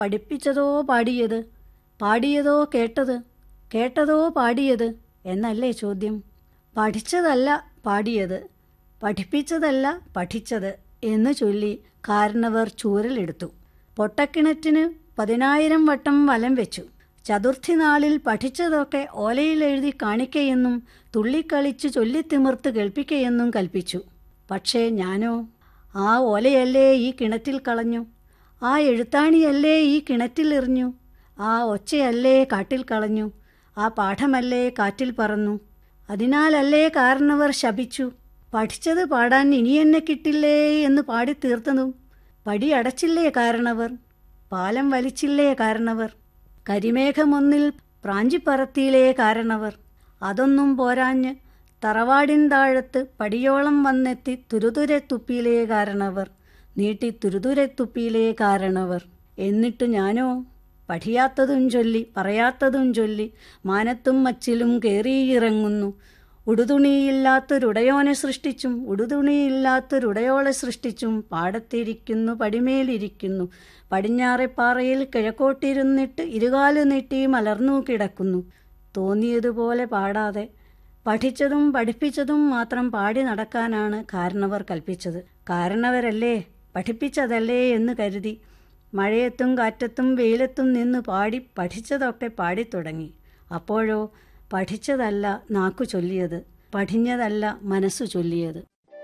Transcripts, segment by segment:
പഠിപ്പിച്ചതോ പാടിയത് പാടിയതോ കേട്ടത് കേട്ടതോ പാടിയത് എന്നല്ലേ ചോദ്യം പഠിച്ചതല്ല പാടിയത് പഠിപ്പിച്ചതല്ല പഠിച്ചത് എന്ന് ചൊല്ലി കാരണവർ ചൂരലെടുത്തു പൊട്ടക്കിണറ്റിന് പതിനായിരം വട്ടം വലം വെച്ചു ചതുർത്ഥി നാളിൽ പഠിച്ചതൊക്കെ ഓലയിൽ എഴുതി കാണിക്കയെന്നും തുള്ളിക്കളിച്ച് ചൊല്ലിത്തിമിർത്ത് കേൾപ്പിക്കയെന്നും കൽപ്പിച്ചു പക്ഷേ ഞാനോ ആ ഓലയല്ലേ ഈ കിണറ്റിൽ കളഞ്ഞു ആ എഴുത്താണിയല്ലേ ഈ കിണറ്റിൽ എറിഞ്ഞു ആ ഒച്ചയല്ലേ കാട്ടിൽ കളഞ്ഞു ആ പാഠമല്ലേ കാറ്റിൽ പറന്നു അതിനാലല്ലേ കാരണവർ ശപിച്ചു പഠിച്ചത് പാടാൻ ഇനി എന്നെ കിട്ടില്ലേ എന്ന് പാടി തീർത്തതും പടി അടച്ചില്ലേ കാരണവർ പാലം വലിച്ചില്ലേ കാരണവർ കരിമേഘമൊന്നിൽ പ്രാഞ്ചിപ്പറത്തിയിലേ കാരണവർ അതൊന്നും പോരാഞ്ഞ് തറവാടിൻ താഴത്ത് പടിയോളം വന്നെത്തി തുരുതുരെ തുപ്പിയിലേ കാരണവർ നീട്ടി തുരുതുരെ തുപ്പിയിലേ കാരണവർ എന്നിട്ട് ഞാനോ പഠിയാത്തതും ചൊല്ലി പറയാത്തതും ചൊല്ലി മാനത്തും മച്ചിലും കയറിയിറങ്ങുന്നു ഉടുതുണിയില്ലാത്തൊരുടയോനെ സൃഷ്ടിച്ചും ഉടുതുണിയില്ലാത്തൊരുടയോളെ സൃഷ്ടിച്ചും പാടത്തിരിക്കുന്നു പടിമേലിരിക്കുന്നു പടിഞ്ഞാറെപ്പാറയിൽ കിഴക്കോട്ടിരുന്നിട്ട് ഇരുകാലു നീട്ടി മലർന്നു കിടക്കുന്നു തോന്നിയതുപോലെ പാടാതെ പഠിച്ചതും പഠിപ്പിച്ചതും മാത്രം പാടി നടക്കാനാണ് കാരണവർ കൽപ്പിച്ചത് കാരണവരല്ലേ പഠിപ്പിച്ചതല്ലേ എന്ന് കരുതി മഴയത്തും കാറ്റത്തും വെയിലത്തും നിന്ന് പാടി പഠിച്ചതൊക്കെ പാടിത്തുടങ്ങി അപ്പോഴോ പഠിച്ചതല്ല നാക്കു ചൊല്ലിയത് പഠിഞ്ഞതല്ല മനസ്സു ചൊല്ലിയത്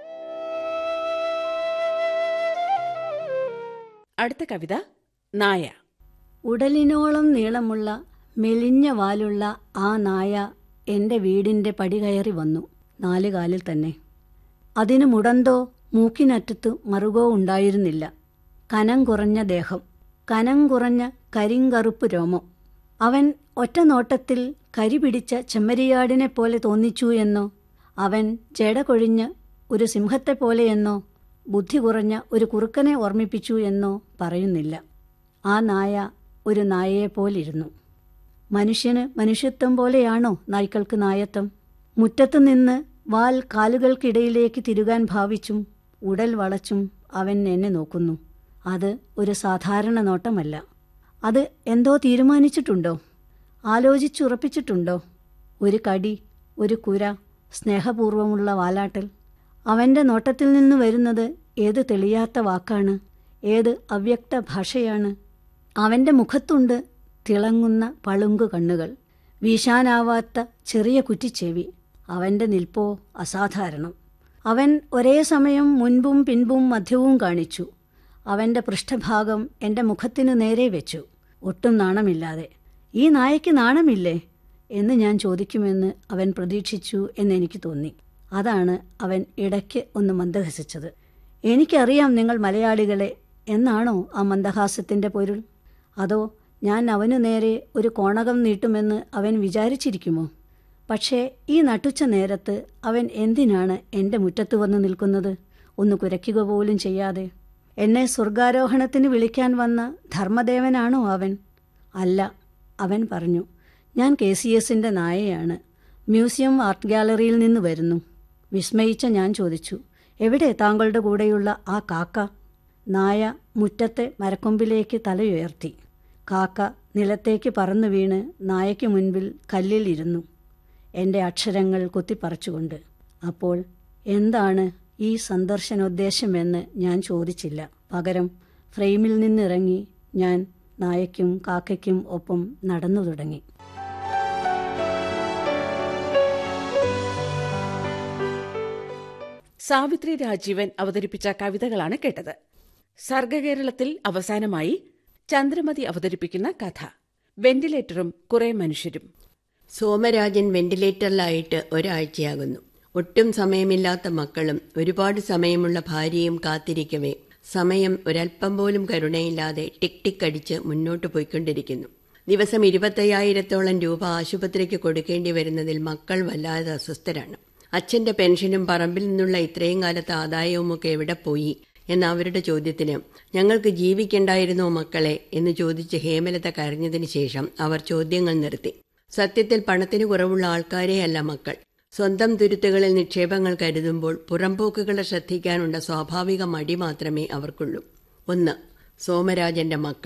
അടുത്ത കവിത നായ ഉടലിനോളം നീളമുള്ള മെലിഞ്ഞ വാലുള്ള ആ നായ എൻ്റെ വീടിൻ്റെ പടി കയറി വന്നു നാലുകാലിൽ തന്നെ അതിന് മുടന്തോ മൂക്കിനറ്റത്തു മറുകോ ഉണ്ടായിരുന്നില്ല കനം കുറഞ്ഞ ദേഹം കനം കുറഞ്ഞ കരിങ്കറുപ്പ് രോമം അവൻ ഒറ്റ നോട്ടത്തിൽ കരി പിടിച്ച ചെമ്മരിയാടിനെ പോലെ തോന്നിച്ചു എന്നോ അവൻ ജട കൊഴിഞ്ഞ ഒരു സിംഹത്തെ പോലെയെന്നോ ബുദ്ധി കുറഞ്ഞ ഒരു കുറുക്കനെ ഓർമ്മിപ്പിച്ചു എന്നോ പറയുന്നില്ല ആ നായ ഒരു നായയെപ്പോലിരുന്നു മനുഷ്യന് മനുഷ്യത്വം പോലെയാണോ നായ്ക്കൾക്ക് നായത്വം മുറ്റത്തു നിന്ന് വാൽ കാലുകൾക്കിടയിലേക്ക് തിരുകാൻ ഭാവിച്ചും ഉടൽ വളച്ചും അവൻ എന്നെ നോക്കുന്നു അത് ഒരു സാധാരണ നോട്ടമല്ല അത് എന്തോ തീരുമാനിച്ചിട്ടുണ്ടോ ആലോചിച്ചുറപ്പിച്ചിട്ടുണ്ടോ ഒരു കടി ഒരു കുര സ്നേഹപൂർവമുള്ള വാലാട്ടൽ അവൻ്റെ നോട്ടത്തിൽ നിന്ന് വരുന്നത് ഏത് തെളിയാത്ത വാക്കാണ് ഏത് അവ്യക്ത ഭാഷയാണ് അവൻ്റെ മുഖത്തുണ്ട് തിളങ്ങുന്ന പളുങ്കു കണ്ണുകൾ വീശാനാവാത്ത ചെറിയ കുറ്റിച്ചെവി അവൻ്റെ നിൽപ്പോ അസാധാരണം അവൻ ഒരേ സമയം മുൻപും പിൻപും മധ്യവും കാണിച്ചു അവൻ്റെ പൃഷ്ഠഭാഗം എൻ്റെ മുഖത്തിനു നേരെ വെച്ചു ഒട്ടും നാണമില്ലാതെ ഈ നായയ്ക്ക് നാണമില്ലേ എന്ന് ഞാൻ ചോദിക്കുമെന്ന് അവൻ പ്രതീക്ഷിച്ചു എന്നെനിക്ക് തോന്നി അതാണ് അവൻ ഇടയ്ക്ക് ഒന്ന് മന്ദഹസിച്ചത് എനിക്കറിയാം നിങ്ങൾ മലയാളികളെ എന്നാണോ ആ മന്ദഹാസത്തിൻ്റെ പൊരുൾ അതോ ഞാൻ അവനു നേരെ ഒരു കോണകം നീട്ടുമെന്ന് അവൻ വിചാരിച്ചിരിക്കുമോ പക്ഷേ ഈ നട്ടുച്ച നേരത്ത് അവൻ എന്തിനാണ് എൻ്റെ മുറ്റത്ത് വന്ന് നിൽക്കുന്നത് ഒന്ന് കുരയ്ക്കുക പോലും ചെയ്യാതെ എന്നെ സ്വർഗാരോഹണത്തിന് വിളിക്കാൻ വന്ന ധർമ്മദേവനാണോ അവൻ അല്ല അവൻ പറഞ്ഞു ഞാൻ കെ സി എസിൻ്റെ നായയാണ് മ്യൂസിയം ആർട്ട് ഗാലറിയിൽ നിന്ന് വരുന്നു വിസ്മയിച്ച ഞാൻ ചോദിച്ചു എവിടെ താങ്കളുടെ കൂടെയുള്ള ആ കാക്ക നായ മുറ്റത്തെ മരക്കൊമ്പിലേക്ക് തലയുയർത്തി കാക്ക നിലത്തേക്ക് പറന്നു വീണ് നായയ്ക്ക് മുൻപിൽ കല്ലിലിരുന്നു എൻ്റെ അക്ഷരങ്ങൾ കുത്തിപ്പറിച്ചുകൊണ്ട് അപ്പോൾ എന്താണ് ഈ സന്ദർശനോദ്ദേശമെന്ന് ഞാൻ ചോദിച്ചില്ല പകരം ഫ്രെയിമിൽ നിന്നിറങ്ങി ഞാൻ നായയ്ക്കും കാക്കയ്ക്കും ഒപ്പം നടന്നു തുടങ്ങി സാവിത്രി രാജീവൻ അവതരിപ്പിച്ച കവിതകളാണ് കേട്ടത് സർഗകേരളത്തിൽ അവസാനമായി ചന്ദ്രമതി അവതരിപ്പിക്കുന്ന കഥ വെന്റിലേറ്ററും കുറെ മനുഷ്യരും സോമരാജൻ വെന്റിലേറ്ററിലായിട്ട് ഒരാഴ്ചയാകുന്നു ഒട്ടും സമയമില്ലാത്ത മക്കളും ഒരുപാട് സമയമുള്ള ഭാര്യയും കാത്തിരിക്കവേ സമയം ഒരൽപ്പം പോലും കരുണയില്ലാതെ ടിക് ടിക് അടിച്ച് മുന്നോട്ട് പോയിക്കൊണ്ടിരിക്കുന്നു ദിവസം ഇരുപത്തയ്യായിരത്തോളം രൂപ ആശുപത്രിക്ക് കൊടുക്കേണ്ടി വരുന്നതിൽ മക്കൾ വല്ലാതെ അസ്വസ്ഥരാണ് അച്ഛന്റെ പെൻഷനും പറമ്പിൽ നിന്നുള്ള ഇത്രയും കാലത്തെ ആദായവുമൊക്കെ എവിടെ പോയി എന്ന അവരുടെ ചോദ്യത്തിന് ഞങ്ങൾക്ക് ജീവിക്കണ്ടായിരുന്നോ മക്കളെ എന്ന് ചോദിച്ച് ഹേമലത കരഞ്ഞതിന് ശേഷം അവർ ചോദ്യങ്ങൾ നിർത്തി സത്യത്തിൽ പണത്തിന് കുറവുള്ള ആൾക്കാരെയല്ല മക്കൾ സ്വന്തം തുരുത്തുകളിൽ നിക്ഷേപങ്ങൾ കരുതുമ്പോൾ പുറംപോക്കുകളെ ശ്രദ്ധിക്കാനുള്ള സ്വാഭാവിക മടി മാത്രമേ അവർക്കുള്ളൂ ഒന്ന് സോമരാജന്റെ മക്കൾ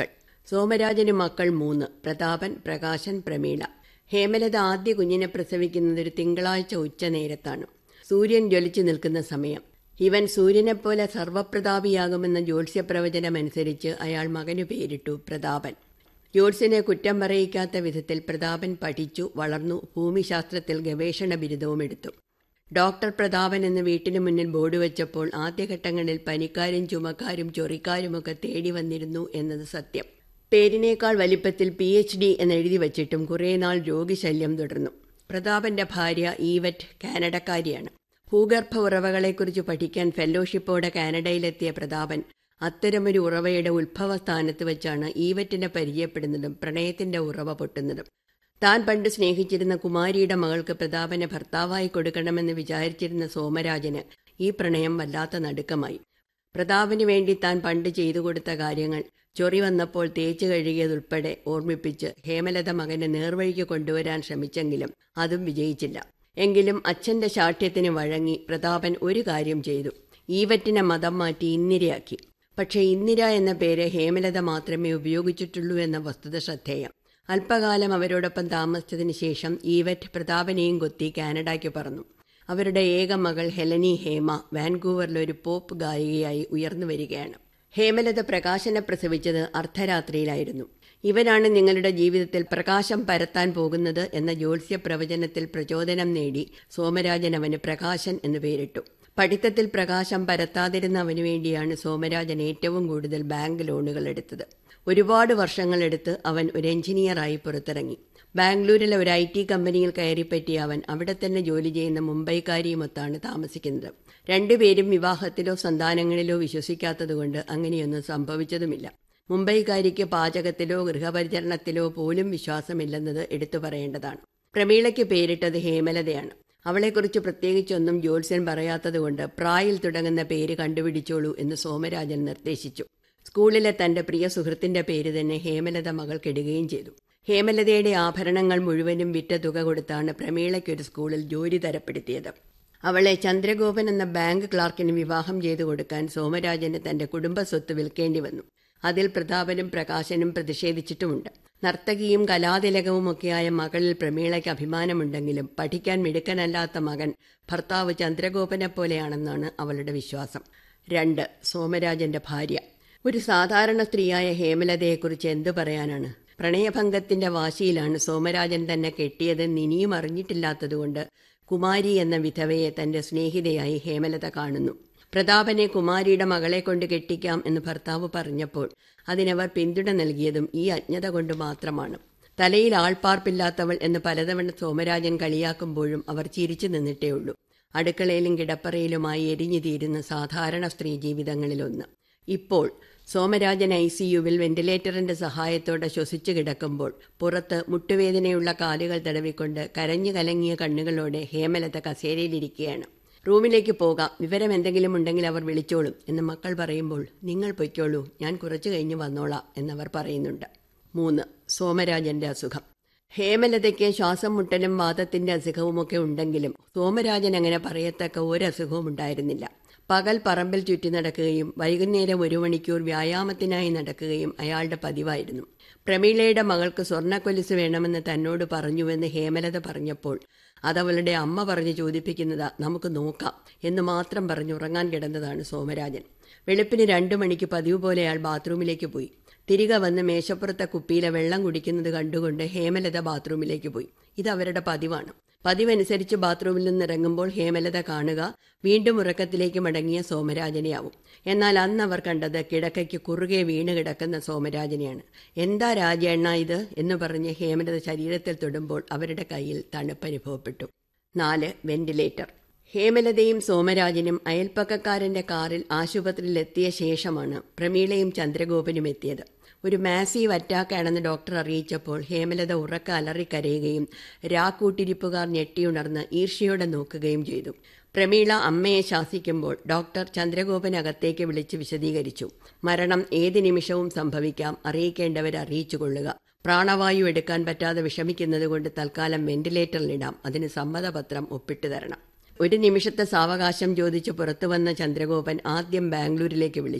സോമരാജന് മക്കൾ മൂന്ന് പ്രതാപൻ പ്രകാശൻ പ്രമീള ഹേമലത ആദ്യ കുഞ്ഞിനെ പ്രസവിക്കുന്നത് ഒരു തിങ്കളാഴ്ച ഉച്ച നേരത്താണ് സൂര്യൻ ജ്വലിച്ചു നിൽക്കുന്ന സമയം ഇവൻ സൂര്യനെപ്പോലെ സർവപ്രതാപിയാകുമെന്ന ജ്യോത്സ്യപ്രവചനമനുസരിച്ച് അയാൾ മകനു പേരിട്ടു പ്രതാപൻ ജ്യോത്സ്യനെ കുറ്റം പറയിക്കാത്ത വിധത്തിൽ പ്രതാപൻ പഠിച്ചു വളർന്നു ഭൂമിശാസ്ത്രത്തിൽ ഗവേഷണ ബിരുദവും എടുത്തു ഡോക്ടർ പ്രതാപൻ എന്ന് വീട്ടിനു മുന്നിൽ ബോർഡ് വെച്ചപ്പോൾ ആദ്യഘട്ടങ്ങളിൽ പനിക്കാരും ചുമക്കാരും ചൊറിക്കാരുമൊക്കെ തേടി വന്നിരുന്നു എന്നത് സത്യം പേരിനേക്കാൾ വലിപ്പത്തിൽ പി എച്ച് ഡി എന്നെഴുതി വച്ചിട്ടും കുറേ നാൾ രോഗിശല്യം തുടർന്നു പ്രതാപന്റെ ഭാര്യ ഈവറ്റ് കാനഡക്കാരിയാണ് ഭൂഗർഭ ഉറവകളെക്കുറിച്ച് പഠിക്കാൻ ഫെല്ലോഷിപ്പോടെ കാനഡയിലെത്തിയ പ്രതാപൻ അത്തരമൊരു ഉറവയുടെ ഉത്ഭവസ്ഥാനത്ത് വെച്ചാണ് ഈവറ്റിനെ പരിചയപ്പെടുന്നതും പ്രണയത്തിന്റെ ഉറവ പൊട്ടുന്നതും താൻ പണ്ട് സ്നേഹിച്ചിരുന്ന കുമാരിയുടെ മകൾക്ക് പ്രതാപനെ ഭർത്താവായി കൊടുക്കണമെന്ന് വിചാരിച്ചിരുന്ന സോമരാജന് ഈ പ്രണയം വല്ലാത്ത നടുക്കമായി പ്രതാപന് വേണ്ടി താൻ പണ്ട് ചെയ്തു കൊടുത്ത കാര്യങ്ങൾ ചൊറി വന്നപ്പോൾ തേച്ചു കഴുകിയതുൾപ്പെടെ ഓർമ്മിപ്പിച്ച് ഹേമലത മകനെ നേർവഴിക്ക് കൊണ്ടുവരാൻ ശ്രമിച്ചെങ്കിലും അതും വിജയിച്ചില്ല എങ്കിലും അച്ഛന്റെ ശാഠ്യത്തിന് വഴങ്ങി പ്രതാപൻ ഒരു കാര്യം ചെയ്തു ഈവറ്റിനെ മതം മാറ്റി ഇന്ദിരയാക്കി പക്ഷേ ഇന്ദിര എന്ന പേര് ഹേമലത മാത്രമേ ഉപയോഗിച്ചിട്ടുള്ളൂ എന്ന വസ്തുത ശ്രദ്ധേയം അല്പകാലം അവരോടൊപ്പം താമസിച്ചതിന് ശേഷം ഈവറ്റ് പ്രതാപനെയും കൊത്തി കാനഡയ്ക്ക് പറന്നു അവരുടെ ഏക മകൾ ഹെലനി ഹേമ വാൻകൂവറിൽ ഒരു പോപ്പ് ഗായികയായി ഉയർന്നു വരികയാണ് ഹേമലത പ്രകാശനെ പ്രസവിച്ചത് അർദ്ധരാത്രിയിലായിരുന്നു ഇവനാണ് നിങ്ങളുടെ ജീവിതത്തിൽ പ്രകാശം പരത്താൻ പോകുന്നത് എന്ന ജ്യോത്സ്യ പ്രവചനത്തിൽ പ്രചോദനം നേടി സോമരാജൻ അവന് പ്രകാശൻ എന്ന് പേരിട്ടു പഠിത്തത്തിൽ പ്രകാശം പരത്താതിരുന്ന അവനു വേണ്ടിയാണ് സോമരാജൻ ഏറ്റവും കൂടുതൽ ബാങ്ക് ലോണുകൾ എടുത്തത് ഒരുപാട് വർഷങ്ങളെടുത്ത് അവൻ ഒരു എഞ്ചിനീയറായി പുറത്തിറങ്ങി ബാംഗ്ലൂരിലെ ഒരു ഐ ടി കമ്പനിയിൽ കയറിപ്പറ്റിയ അവൻ അവിടെ തന്നെ ജോലി ചെയ്യുന്ന മുംബൈക്കാരിയുമൊത്താണ് താമസിക്കുന്നത് രണ്ടുപേരും വിവാഹത്തിലോ സന്താനങ്ങളിലോ വിശ്വസിക്കാത്തതുകൊണ്ട് അങ്ങനെയൊന്നും സംഭവിച്ചതുമില്ല മുംബൈക്കാരിക്ക് പാചകത്തിലോ ഗൃഹപരിചരണത്തിലോ പോലും വിശ്വാസമില്ലെന്നത് എടുത്തു പറയേണ്ടതാണ് പ്രമീളയ്ക്ക് പേരിട്ടത് ഹേമലതയാണ് അവളെക്കുറിച്ച് പ്രത്യേകിച്ചൊന്നും ജ്യോത്സ്യൻ പറയാത്തതുകൊണ്ട് പ്രായിൽ തുടങ്ങുന്ന പേര് കണ്ടുപിടിച്ചോളൂ എന്ന് സോമരാജൻ നിർദ്ദേശിച്ചു സ്കൂളിലെ തന്റെ പ്രിയ സുഹൃത്തിന്റെ പേര് തന്നെ ഹേമലത മകൾക്കിടുകയും ചെയ്തു ഹേമലതയുടെ ആഭരണങ്ങൾ മുഴുവനും വിറ്റ തുക കൊടുത്താണ് പ്രമീളയ്ക്കൊരു സ്കൂളിൽ ജോലി തരപ്പെടുത്തിയത് അവളെ ചന്ദ്രഗോപൻ എന്ന ബാങ്ക് ക്ലാർക്കിന് വിവാഹം ചെയ്തു കൊടുക്കാൻ സോമരാജന് തന്റെ കുടുംബ സ്വത്ത് വിൽക്കേണ്ടി വന്നു അതിൽ പ്രതാപനും പ്രകാശനും പ്രതിഷേധിച്ചിട്ടുമുണ്ട് നർത്തകിയും കലാതിലകവുമൊക്കെയായ മകളിൽ പ്രമീളയ്ക്ക് അഭിമാനമുണ്ടെങ്കിലും പഠിക്കാൻ മിടുക്കനല്ലാത്ത മകൻ ഭർത്താവ് ചന്ദ്രഗോപനെ പോലെയാണെന്നാണ് അവളുടെ വിശ്വാസം രണ്ട് സോമരാജന്റെ ഭാര്യ ഒരു സാധാരണ സ്ത്രീയായ ഹേമലതയെക്കുറിച്ച് എന്തു പറയാനാണ് പ്രണയഭംഗത്തിന്റെ വാശിയിലാണ് സോമരാജൻ തന്നെ കെട്ടിയതെന്ന് ഇനിയും അറിഞ്ഞിട്ടില്ലാത്തതുകൊണ്ട് കുമാരി എന്ന വിധവയെ തന്റെ സ്നേഹിതയായി ഹേമലത കാണുന്നു പ്രതാപനെ കുമാരിയുടെ മകളെ കൊണ്ട് കെട്ടിക്കാം എന്ന് ഭർത്താവ് പറഞ്ഞപ്പോൾ അതിനവർ പിന്തുണ നൽകിയതും ഈ അജ്ഞത കൊണ്ട് മാത്രമാണ് തലയിൽ ആൾപ്പാർപ്പില്ലാത്തവൾ എന്ന് പലതവണ സോമരാജൻ കളിയാക്കുമ്പോഴും അവർ ചിരിച്ചു നിന്നിട്ടേ ഉള്ളൂ അടുക്കളയിലും കിടപ്പറയിലുമായി എരിഞ്ഞു തീരുന്ന സാധാരണ സ്ത്രീ ജീവിതങ്ങളിലൊന്ന് ഇപ്പോൾ സോമരാജൻ ഐ സിയുവിൽ വെന്റിലേറ്ററിന്റെ സഹായത്തോടെ ശ്വസിച്ചു കിടക്കുമ്പോൾ പുറത്ത് മുട്ടുവേദനയുള്ള കാലുകൾ തടവിക്കൊണ്ട് കരഞ്ഞു കലങ്ങിയ കണ്ണുകളോടെ ഹേമലത കസേരയിലിരിക്കുകയാണ് റൂമിലേക്ക് പോകാം വിവരം എന്തെങ്കിലും ഉണ്ടെങ്കിൽ അവർ വിളിച്ചോളും എന്ന് മക്കൾ പറയുമ്പോൾ നിങ്ങൾ പൊയ്ക്കോളൂ ഞാൻ കുറച്ചു കഴിഞ്ഞ് വന്നോളാം എന്നവർ പറയുന്നുണ്ട് മൂന്ന് സോമരാജന്റെ അസുഖം ഹേമലതയ്ക്ക് ശ്വാസം മുട്ടലും വാദത്തിന്റെ അസുഖവുമൊക്കെ ഉണ്ടെങ്കിലും സോമരാജൻ അങ്ങനെ പറയത്തക്ക ഒരു അസുഖവും ഉണ്ടായിരുന്നില്ല പകൽ പറമ്പിൽ ചുറ്റി നടക്കുകയും വൈകുന്നേരം ഒരു മണിക്കൂർ വ്യായാമത്തിനായി നടക്കുകയും അയാളുടെ പതിവായിരുന്നു പ്രമീളയുടെ മകൾക്ക് സ്വർണ്ണക്കൊലിസ് വേണമെന്ന് തന്നോട് പറഞ്ഞുവെന്ന് ഹേമലത പറഞ്ഞപ്പോൾ അതവളുടെ അമ്മ പറഞ്ഞു ചോദിപ്പിക്കുന്നതാ നമുക്ക് നോക്കാം എന്ന് മാത്രം പറഞ്ഞുറങ്ങാൻ കിടന്നതാണ് സോമരാജൻ വെളുപ്പിന് രണ്ടു മണിക്ക് പതിവ് പോലെ അയാൾ ബാത്റൂമിലേക്ക് പോയി തിരികെ വന്ന് മേശപ്പുറത്തെ കുപ്പിയിലെ വെള്ളം കുടിക്കുന്നത് കണ്ടുകൊണ്ട് ഹേമലത ബാത്റൂമിലേക്ക് പോയി ഇത് അവരുടെ പതിവാണ് പതിവനുസരിച്ച് ബാത്റൂമിൽ നിന്ന് ഇറങ്ങുമ്പോൾ ഹേമലത കാണുക വീണ്ടും ഉറക്കത്തിലേക്ക് മടങ്ങിയ സോമരാജനെയാവും എന്നാൽ അന്ന് അവർ കണ്ടത് കിടക്കയ്ക്ക് കുറുകെ വീണ് കിടക്കുന്ന സോമരാജനെയാണ് എന്താ രാജേണ്ണ ഇത് എന്ന് പറഞ്ഞ് ഹേമലത ശരീരത്തിൽ തൊടുമ്പോൾ അവരുടെ കയ്യിൽ തണുപ്പനുഭവപ്പെട്ടു നാല് വെന്റിലേറ്റർ ഹേമലതയും സോമരാജനും അയൽപ്പക്കക്കാരന്റെ കാറിൽ ആശുപത്രിയിൽ എത്തിയ ശേഷമാണ് പ്രമീളയും ചന്ദ്രഗോപനും എത്തിയത് ഒരു മാസീവ് അറ്റാക്കാണെന്ന് ഡോക്ടർ അറിയിച്ചപ്പോൾ ഹേമലത ഉറക്ക അലറിക്കരയുകയും രാക്കൂട്ടിരിപ്പുകാർ ഞെട്ടിയുണർന്ന് ഈർഷ്യയോടെ നോക്കുകയും ചെയ്തു പ്രമീള അമ്മയെ ശാസിക്കുമ്പോൾ ഡോക്ടർ ചന്ദ്രഗോപൻ അകത്തേക്ക് വിളിച്ച് വിശദീകരിച്ചു മരണം ഏത് നിമിഷവും സംഭവിക്കാം അറിയിക്കേണ്ടവരെ അറിയിച്ചു കൊള്ളുക പ്രാണവായു എടുക്കാൻ പറ്റാതെ വിഷമിക്കുന്നത് കൊണ്ട് തൽക്കാലം വെന്റിലേറ്ററിലിടാം അതിന് സമ്മതപത്രം ഒപ്പിട്ടു തരണം ഒരു നിമിഷത്തെ സാവകാശം ചോദിച്ച് പുറത്തു വന്ന ചന്ദ്രഗോപൻ ആദ്യം ബാംഗ്ലൂരിലേക്ക് വിളിച്ചു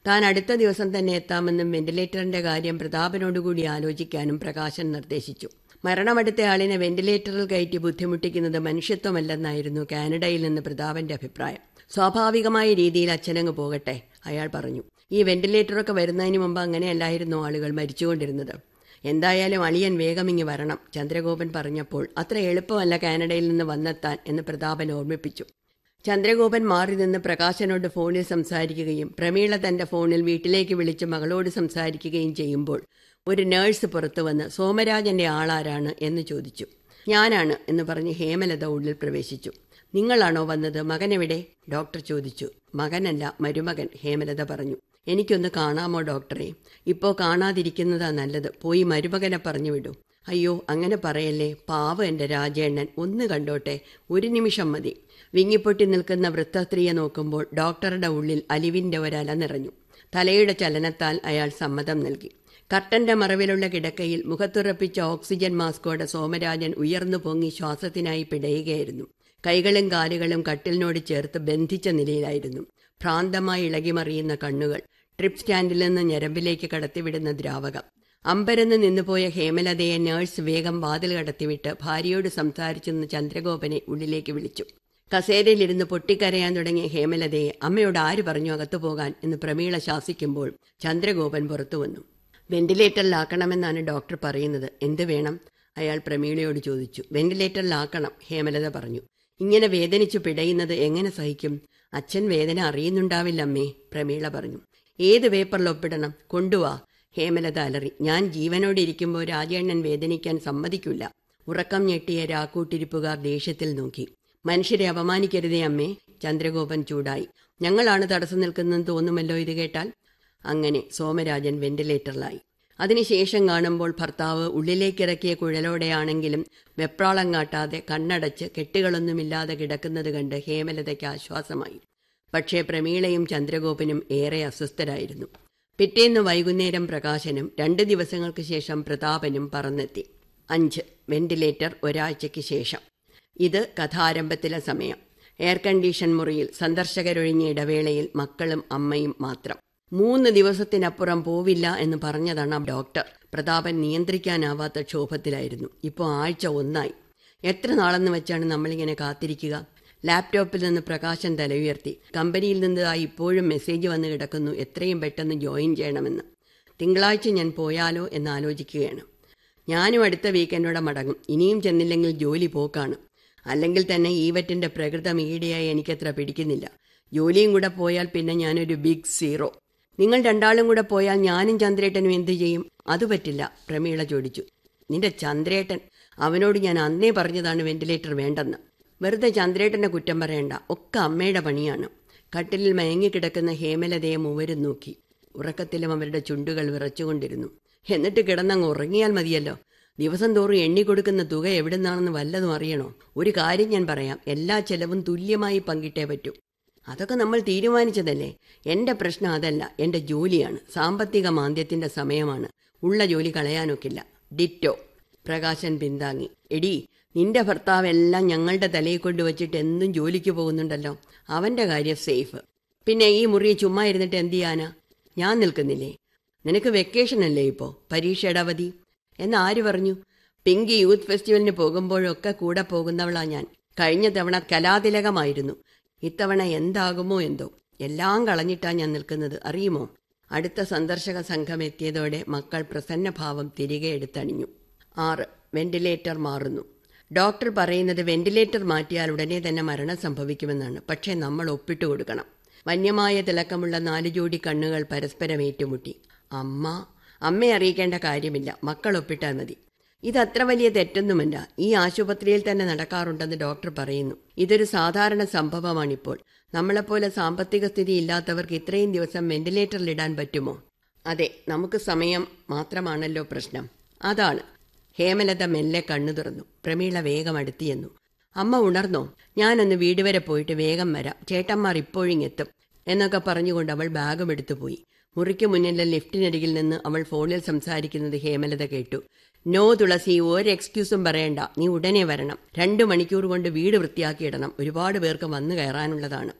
താൻ അടുത്ത ദിവസം തന്നെ എത്താമെന്നും വെന്റിലേറ്ററിന്റെ കാര്യം പ്രതാപനോടുകൂടി ആലോചിക്കാനും പ്രകാശൻ നിർദ്ദേശിച്ചു മരണമടുത്ത ആളിനെ വെന്റിലേറ്ററിൽ കയറ്റി ബുദ്ധിമുട്ടിക്കുന്നത് മനുഷ്യത്വമല്ലെന്നായിരുന്നു കാനഡയിൽ നിന്ന് പ്രതാപന്റെ അഭിപ്രായം സ്വാഭാവികമായ രീതിയിൽ അച്ഛനങ്ങ് പോകട്ടെ അയാൾ പറഞ്ഞു ഈ വെന്റിലേറ്ററൊക്കെ വരുന്നതിന് മുമ്പ് അങ്ങനെയല്ലായിരുന്നു ആളുകൾ മരിച്ചുകൊണ്ടിരുന്നത് എന്തായാലും അളിയൻ വേഗമിങ്ങി വരണം ചന്ദ്രഗോപൻ പറഞ്ഞപ്പോൾ അത്ര എളുപ്പമല്ല കാനഡയിൽ നിന്ന് വന്നെത്താൻ എന്ന് പ്രതാപൻ ഓർമ്മിപ്പിച്ചു ചന്ദ്രഗോപൻ മാറി നിന്ന് പ്രകാശനോട് ഫോണിൽ സംസാരിക്കുകയും പ്രമീള തന്റെ ഫോണിൽ വീട്ടിലേക്ക് വിളിച്ച് മകളോട് സംസാരിക്കുകയും ചെയ്യുമ്പോൾ ഒരു നേഴ്സ് പുറത്തു വന്ന് സോമരാജന്റെ ആളാരാണ് എന്ന് ചോദിച്ചു ഞാനാണ് എന്ന് പറഞ്ഞ് ഹേമലത ഉള്ളിൽ പ്രവേശിച്ചു നിങ്ങളാണോ വന്നത് മകനെവിടെ ഡോക്ടർ ചോദിച്ചു മകനല്ല മരുമകൻ ഹേമലത പറഞ്ഞു എനിക്കൊന്ന് കാണാമോ ഡോക്ടറെ ഇപ്പോ കാണാതിരിക്കുന്നതാ നല്ലത് പോയി മരുമകനെ പറഞ്ഞു വിടൂ അയ്യോ അങ്ങനെ പറയല്ലേ പാവ എന്റെ രാജേണ്ണൻ ഒന്ന് കണ്ടോട്ടെ ഒരു നിമിഷം മതി വിങ്ങിപ്പൊട്ടി നിൽക്കുന്ന വൃത്തസ്ത്രീയെ നോക്കുമ്പോൾ ഡോക്ടറുടെ ഉള്ളിൽ അലിവിന്റെ ഒരല നിറഞ്ഞു തലയുടെ ചലനത്താൽ അയാൾ സമ്മതം നൽകി കർട്ടന്റെ മറവിലുള്ള കിടക്കയിൽ മുഖത്തുറപ്പിച്ച ഓക്സിജൻ മാസ്കോടെ സോമരാജൻ ഉയർന്നു പൊങ്ങി ശ്വാസത്തിനായി പിടയുകയായിരുന്നു കൈകളും കാലുകളും കട്ടിലിനോട് ചേർത്ത് ബന്ധിച്ച നിലയിലായിരുന്നു ഭ്രാന്തമായി ഇളകിമറിയുന്ന കണ്ണുകൾ ട്രിപ്പ് സ്റ്റാൻഡിൽ നിന്ന് ഞരമ്പിലേക്ക് കടത്തിവിടുന്ന ദ്രാവകം അമ്പരന്ന് നിന്നുപോയ ഹേമലതയെ നേഴ്സ് വേഗം വാതിൽ കടത്തിവിട്ട് ഭാര്യയോട് സംസാരിച്ചെന്ന് ചന്ദ്രഗോപനെ ഉള്ളിലേക്ക് വിളിച്ചു കസേരയിലിരുന്ന് പൊട്ടിക്കരയാൻ തുടങ്ങിയ ഹേമലതയെ അമ്മയോട് ആര് പറഞ്ഞു അകത്തു പോകാൻ എന്ന് പ്രമീള ശാസിക്കുമ്പോൾ ചന്ദ്രഗോപൻ പുറത്തു വന്നു വെന്റിലേറ്ററിലാക്കണമെന്നാണ് ഡോക്ടർ പറയുന്നത് എന്ത് വേണം അയാൾ പ്രമീളയോട് ചോദിച്ചു വെന്റിലേറ്ററിലാക്കണം ഹേമലത പറഞ്ഞു ഇങ്ങനെ വേദനിച്ചു പിടയുന്നത് എങ്ങനെ സഹിക്കും അച്ഛൻ വേദന അറിയുന്നുണ്ടാവില്ല അമ്മേ പ്രമീള പറഞ്ഞു ഏത് പേപ്പറിൽ ഒപ്പിടണം കൊണ്ടുവാ ഹേമലത അലറി ഞാൻ ജീവനോടെ ഇരിക്കുമ്പോൾ രാജേണ്ണൻ വേദനിക്കാൻ സമ്മതിക്കില്ല ഉറക്കം ഞെട്ടിയ രാക്കൂട്ടിരിപ്പുകാർ ദേഷ്യത്തിൽ നോക്കി മനുഷ്യരെ അപമാനിക്കരുതേ അമ്മേ ചന്ദ്രഗോപൻ ചൂടായി ഞങ്ങളാണ് തടസ്സം നിൽക്കുന്നതെന്ന് തോന്നുമല്ലോ ഇത് കേട്ടാൽ അങ്ങനെ സോമരാജൻ വെന്റിലേറ്ററിലായി അതിനുശേഷം കാണുമ്പോൾ ഭർത്താവ് ഉള്ളിലേക്കിറക്കിയ കുഴലോടെയാണെങ്കിലും വെപ്രാളം കാട്ടാതെ കണ്ണടച്ച് കെട്ടുകളൊന്നുമില്ലാതെ കിടക്കുന്നത് കണ്ട് ഹേമലതയ്ക്ക് ആശ്വാസമായി പക്ഷേ പ്രമീളയും ചന്ദ്രഗോപനും ഏറെ അസ്വസ്ഥരായിരുന്നു പിറ്റേന്ന് വൈകുന്നേരം പ്രകാശനും രണ്ട് ദിവസങ്ങൾക്ക് ശേഷം പ്രതാപനും പറന്നെത്തി അഞ്ച് വെന്റിലേറ്റർ ഒരാഴ്ചയ്ക്ക് ശേഷം ഇത് കഥാരംഭത്തിലെ സമയം എയർ കണ്ടീഷൻ മുറിയിൽ സന്ദർശകരൊഴിഞ്ഞ ഇടവേളയിൽ മക്കളും അമ്മയും മാത്രം മൂന്ന് ദിവസത്തിനപ്പുറം പോവില്ല എന്ന് പറഞ്ഞതാണ് ഡോക്ടർ പ്രതാപൻ നിയന്ത്രിക്കാനാവാത്ത ക്ഷോഭത്തിലായിരുന്നു ഇപ്പോൾ ആഴ്ച ഒന്നായി എത്ര നാളെന്ന് വെച്ചാണ് നമ്മളിങ്ങനെ കാത്തിരിക്കുക ലാപ്ടോപ്പിൽ നിന്ന് പ്രകാശൻ തല ഉയർത്തി കമ്പനിയിൽ നിന്ന് ആ ഇപ്പോഴും മെസ്സേജ് വന്ന് കിടക്കുന്നു എത്രയും പെട്ടെന്ന് ജോയിൻ ചെയ്യണമെന്ന് തിങ്കളാഴ്ച ഞാൻ പോയാലോ എന്ന് ആലോചിക്കുകയാണ് ഞാനും അടുത്ത വീക്കെൻഡോടെ മടങ്ങും ഇനിയും ചെന്നില്ലെങ്കിൽ ജോലി പോക്കാണ് അല്ലെങ്കിൽ തന്നെ ഈവറ്റിന്റെ പ്രകൃതം ഈടെയായി എനിക്കത്ര പിടിക്കുന്നില്ല ജോലിയും കൂടെ പോയാൽ പിന്നെ ഞാനൊരു ബിഗ് സീറോ നിങ്ങൾ രണ്ടാളും കൂടെ പോയാൽ ഞാനും ചന്ദ്രേട്ടനും എന്തു ചെയ്യും അത് പറ്റില്ല പ്രമീള ചോദിച്ചു നിന്റെ ചന്ദ്രേട്ടൻ അവനോട് ഞാൻ അന്നേ പറഞ്ഞതാണ് വെന്റിലേറ്റർ വേണ്ടെന്ന് വെറുതെ ചന്ദ്രേട്ടന്റെ കുറ്റം പറയണ്ട ഒക്കെ അമ്മയുടെ പണിയാണ് കട്ടിലിൽ മയങ്ങിക്കിടക്കുന്ന ഹേമലതയെ മൂവരും നോക്കി ഉറക്കത്തിലും അവരുടെ ചുണ്ടുകൾ വിറച്ചുകൊണ്ടിരുന്നു എന്നിട്ട് കിടന്നങ്ങ് ഉറങ്ങിയാൽ മതിയല്ലോ ദിവസം തോറും എണ്ണിക്കൊടുക്കുന്ന തുക എവിടുന്നാണെന്ന് വല്ലതും അറിയണോ ഒരു കാര്യം ഞാൻ പറയാം എല്ലാ ചെലവും തുല്യമായി പങ്കിട്ടേ പറ്റൂ അതൊക്കെ നമ്മൾ തീരുമാനിച്ചതല്ലേ എന്റെ പ്രശ്നം അതല്ല എന്റെ ജോലിയാണ് സാമ്പത്തിക മാന്ദ്യത്തിന്റെ സമയമാണ് ഉള്ള ജോലി കളയാനൊക്കില്ല ഡിറ്റോ പ്രകാശൻ പിന്താങ്ങി എടി നിന്റെ ഭർത്താവ് എല്ലാം ഞങ്ങളുടെ തലയിൽ കൊണ്ടുവച്ചിട്ട് എന്തും ജോലിക്ക് പോകുന്നുണ്ടല്ലോ അവന്റെ കാര്യം സേഫ് പിന്നെ ഈ മുറി ചുമ്മാ ഇരുന്നിട്ട് എന്ത് ചെയ്യാനാ ഞാൻ നിൽക്കുന്നില്ലേ നിനക്ക് വെക്കേഷൻ അല്ലേ ഇപ്പോൾ പരീക്ഷയുടെ അവധി എന്ന് ആര് പറഞ്ഞു പിങ്കി യൂത്ത് ഫെസ്റ്റിവലിന് പോകുമ്പോഴൊക്കെ കൂടെ പോകുന്നവളാ ഞാൻ കഴിഞ്ഞ തവണ കലാതിലകമായിരുന്നു ഇത്തവണ എന്താകുമോ എന്തോ എല്ലാം കളഞ്ഞിട്ടാ ഞാൻ നിൽക്കുന്നത് അറിയുമോ അടുത്ത സന്ദർശക സംഘം എത്തിയതോടെ മക്കൾ പ്രസന്നഭാവം തിരികെ എടുത്തണിഞ്ഞു ആറ് വെന്റിലേറ്റർ മാറുന്നു ഡോക്ടർ പറയുന്നത് വെന്റിലേറ്റർ മാറ്റിയാൽ ഉടനെ തന്നെ മരണം സംഭവിക്കുമെന്നാണ് പക്ഷേ നമ്മൾ ഒപ്പിട്ട് കൊടുക്കണം വന്യമായ തിളക്കമുള്ള നാല് ജോഡി കണ്ണുകൾ പരസ്പരം ഏറ്റുമുട്ടി അമ്മ അമ്മയെ അറിയിക്കേണ്ട കാര്യമില്ല മക്കൾ ഒപ്പിട്ടാൽ മതി ഇതത്ര വലിയ തെറ്റൊന്നുമല്ല ഈ ആശുപത്രിയിൽ തന്നെ നടക്കാറുണ്ടെന്ന് ഡോക്ടർ പറയുന്നു ഇതൊരു സാധാരണ സംഭവമാണിപ്പോൾ നമ്മളെപ്പോലെ സാമ്പത്തിക സ്ഥിതി ഇല്ലാത്തവർക്ക് ഇത്രയും ദിവസം വെന്റിലേറ്ററിലിടാൻ പറ്റുമോ അതെ നമുക്ക് സമയം മാത്രമാണല്ലോ പ്രശ്നം അതാണ് ഹേമലത മെല്ലെ കണ്ണു തുറന്നു പ്രമീള വേഗം അടുത്തിയെന്നു അമ്മ ഉണർന്നോ ഞാനൊന്ന് വീട് വരെ പോയിട്ട് വേഗം വരാം ചേട്ടന്മാർ ഇപ്പോഴിങ്ങെത്തും എന്നൊക്കെ പറഞ്ഞുകൊണ്ട് അവൾ ബാഗും എടുത്തു പോയി മുറിക്ക് മുന്നിലെ ലിഫ്റ്റിനരികിൽ നിന്ന് അവൾ ഫോണിൽ സംസാരിക്കുന്നത് ഹേമലത കേട്ടു നോ തുളസി ഒരു എക്സ്ക്യൂസും പറയണ്ട നീ ഉടനെ വരണം രണ്ടു മണിക്കൂർ കൊണ്ട് വീട് വൃത്തിയാക്കിയിടണം ഒരുപാട് പേർക്ക് വന്നു കയറാനുള്ളതാണ്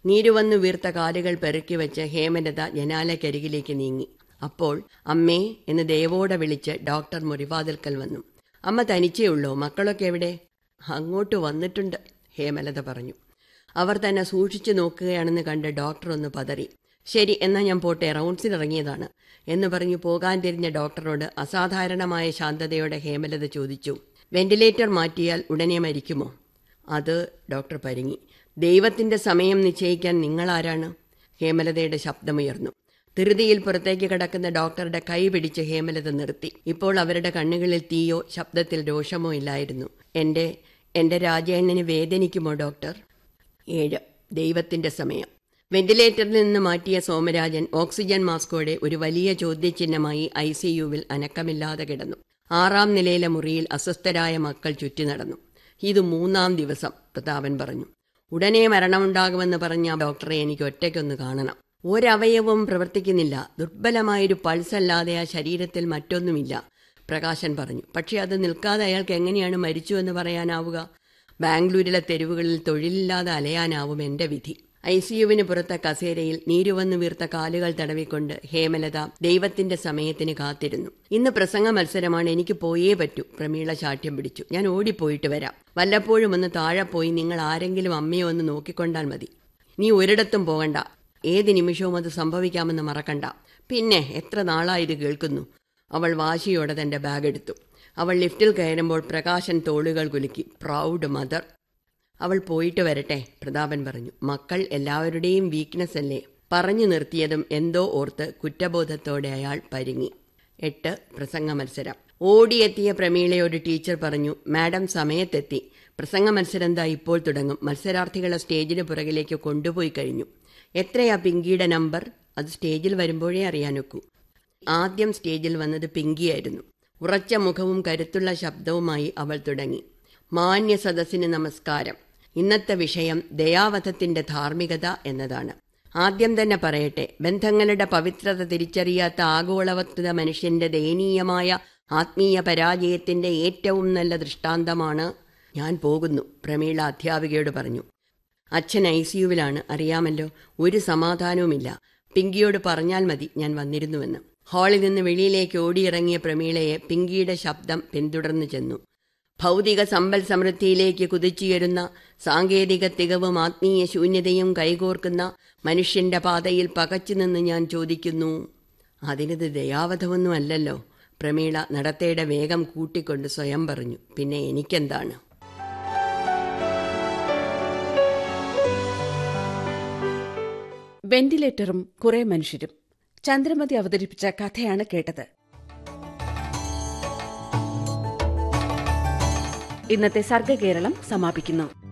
നീരുവന്നു വീർത്ത കാലുകൾ പെറുക്കി വെച്ച് ഹേമലത ജനാലക്കരികിലേക്ക് നീങ്ങി അപ്പോൾ അമ്മേ എന്ന് ദേവോടെ വിളിച്ച് ഡോക്ടർ മുറിവാതിൽക്കൽ വന്നു അമ്മ തനിച്ചേ ഉള്ളൂ മക്കളൊക്കെ എവിടെ അങ്ങോട്ട് വന്നിട്ടുണ്ട് ഹേമലത പറഞ്ഞു അവർ തന്നെ സൂക്ഷിച്ചു നോക്കുകയാണെന്ന് കണ്ട് ഡോക്ടർ ഒന്ന് പതറി ശരി എന്നാ ഞാൻ പോട്ടെ റൗണ്ട്സിൽ ഇറങ്ങിയതാണ് എന്ന് പറഞ്ഞു പോകാൻ തിരിഞ്ഞ ഡോക്ടറോട് അസാധാരണമായ ശാന്തതയോടെ ഹേമലത ചോദിച്ചു വെന്റിലേറ്റർ മാറ്റിയാൽ ഉടനെ മരിക്കുമോ അത് ഡോക്ടർ പരിങ്ങി ദൈവത്തിന്റെ സമയം നിശ്ചയിക്കാൻ നിങ്ങളാരാണ് ഹേമലതയുടെ ശബ്ദമുയർന്നു ധൃതിയിൽ പുറത്തേക്ക് കിടക്കുന്ന ഡോക്ടറുടെ കൈ പിടിച്ച് ഹേമലത നിർത്തി ഇപ്പോൾ അവരുടെ കണ്ണുകളിൽ തീയോ ശബ്ദത്തിൽ രോഷമോ ഇല്ലായിരുന്നു എന്റെ എന്റെ രാജേണ്ണന് വേദനിക്കുമോ ഡോക്ടർ ഏഴ് ദൈവത്തിന്റെ സമയം വെന്റിലേറ്ററിൽ നിന്ന് മാറ്റിയ സോമരാജൻ ഓക്സിജൻ മാസ്കോടെ ഒരു വലിയ ചോദ്യചിഹ്നമായി ഐ സി യുവിൽ അനക്കമില്ലാതെ കിടന്നു ആറാം നിലയിലെ മുറിയിൽ അസ്വസ്ഥരായ മക്കൾ ചുറ്റി നടന്നു ഇത് മൂന്നാം ദിവസം പ്രതാപൻ പറഞ്ഞു ഉടനെ മരണമുണ്ടാകുമെന്ന് പറഞ്ഞ ഡോക്ടറെ എനിക്ക് ഒറ്റയ്ക്കൊന്ന് കാണണം ഒരവയവവും പ്രവർത്തിക്കുന്നില്ല ദുർബലമായൊരു പൾസ് അല്ലാതെ ആ ശരീരത്തിൽ മറ്റൊന്നുമില്ല പ്രകാശൻ പറഞ്ഞു പക്ഷേ അത് നിൽക്കാതെ അയാൾക്ക് എങ്ങനെയാണ് മരിച്ചു എന്ന് പറയാനാവുക ബാംഗ്ലൂരിലെ തെരുവുകളിൽ തൊഴിലില്ലാതെ അലയാനാവും എന്റെ വിധി ഐ സിയുവിന് പുറത്തെ കസേരയിൽ നീരുവന്നു വീർത്ത കാലുകൾ തടവിക്കൊണ്ട് ഹേമലത ദൈവത്തിന്റെ സമയത്തിന് കാത്തിരുന്നു ഇന്ന് പ്രസംഗ മത്സരമാണ് എനിക്ക് പോയേ പറ്റൂ പ്രമീള ശാഠ്യം പിടിച്ചു ഞാൻ ഓടിപ്പോയിട്ട് വരാം വല്ലപ്പോഴും ഒന്ന് താഴെ പോയി നിങ്ങൾ ആരെങ്കിലും അമ്മയെ ഒന്ന് നോക്കിക്കൊണ്ടാൽ മതി നീ ഒരിടത്തും പോകണ്ട ഏത് നിമിഷവും അത് സംഭവിക്കാമെന്ന് മറക്കണ്ട പിന്നെ എത്ര നാളായി ഇത് കേൾക്കുന്നു അവൾ വാശിയോടെ തന്റെ ബാഗ് എടുത്തു അവൾ ലിഫ്റ്റിൽ കയറുമ്പോൾ പ്രകാശൻ തോളുകൾ കുലുക്കി പ്രൗഡ് മദർ അവൾ പോയിട്ട് വരട്ടെ പ്രതാപൻ പറഞ്ഞു മക്കൾ എല്ലാവരുടെയും വീക്ക്നെസ് അല്ലേ പറഞ്ഞു നിർത്തിയതും എന്തോ ഓർത്ത് കുറ്റബോധത്തോടെ അയാൾ പരിങ്ങി എട്ട് പ്രസംഗ മത്സരം ഓടിയെത്തിയ പ്രമീളയോട് ടീച്ചർ പറഞ്ഞു മാഡം സമയത്തെത്തി പ്രസംഗ മത്സരം ദാ ഇപ്പോൾ തുടങ്ങും മത്സരാർത്ഥികളെ സ്റ്റേജിന് പുറകിലേക്ക് കൊണ്ടുപോയി കഴിഞ്ഞു എത്രയാ പിങ്കിയുടെ നമ്പർ അത് സ്റ്റേജിൽ വരുമ്പോഴേ അറിയാനൊക്കൂ ആദ്യം സ്റ്റേജിൽ വന്നത് പിങ്കിയായിരുന്നു ഉറച്ച മുഖവും കരുത്തുള്ള ശബ്ദവുമായി അവൾ തുടങ്ങി മാന്യ സദസ്സിന് നമസ്കാരം ഇന്നത്തെ വിഷയം ദയാവധത്തിന്റെ ധാർമ്മികത എന്നതാണ് ആദ്യം തന്നെ പറയട്ടെ ബന്ധങ്ങളുടെ പവിത്രത തിരിച്ചറിയാത്ത ആഗോളവത്വത മനുഷ്യന്റെ ദയനീയമായ ആത്മീയ പരാജയത്തിന്റെ ഏറ്റവും നല്ല ദൃഷ്ടാന്തമാണ് ഞാൻ പോകുന്നു പ്രമീള അധ്യാപികയോട് പറഞ്ഞു അച്ഛൻ ഐ സിയുവിലാണ് അറിയാമല്ലോ ഒരു സമാധാനവുമില്ല പിങ്കിയോട് പറഞ്ഞാൽ മതി ഞാൻ വന്നിരുന്നുവെന്ന് ഹാളിൽ നിന്ന് വെളിയിലേക്ക് ഓടിയിറങ്ങിയ പ്രമീളയെ പിങ്കിയുടെ ശബ്ദം പിന്തുടർന്നു ചെന്നു ഭൗതിക സമ്പൽ സമൃദ്ധിയിലേക്ക് കുതിച്ചുയരുന്ന സാങ്കേതിക തികവും ആത്മീയ ശൂന്യതയും കൈകോർക്കുന്ന മനുഷ്യന്റെ പാതയിൽ പകച്ചുനിന്ന് ഞാൻ ചോദിക്കുന്നു അതിനിത് ദയാവധമൊന്നും അല്ലല്ലോ പ്രമീള നടത്തയുടെ വേഗം കൂട്ടിക്കൊണ്ട് സ്വയം പറഞ്ഞു പിന്നെ എനിക്കെന്താണ് വെന്റിലേറ്ററും കുറെ മനുഷ്യരും ചന്ദ്രമതി അവതരിപ്പിച്ച കഥയാണ് കേട്ടത് ഇന്നത്തെ സർഗകേരളം സമാപിക്കുന്നു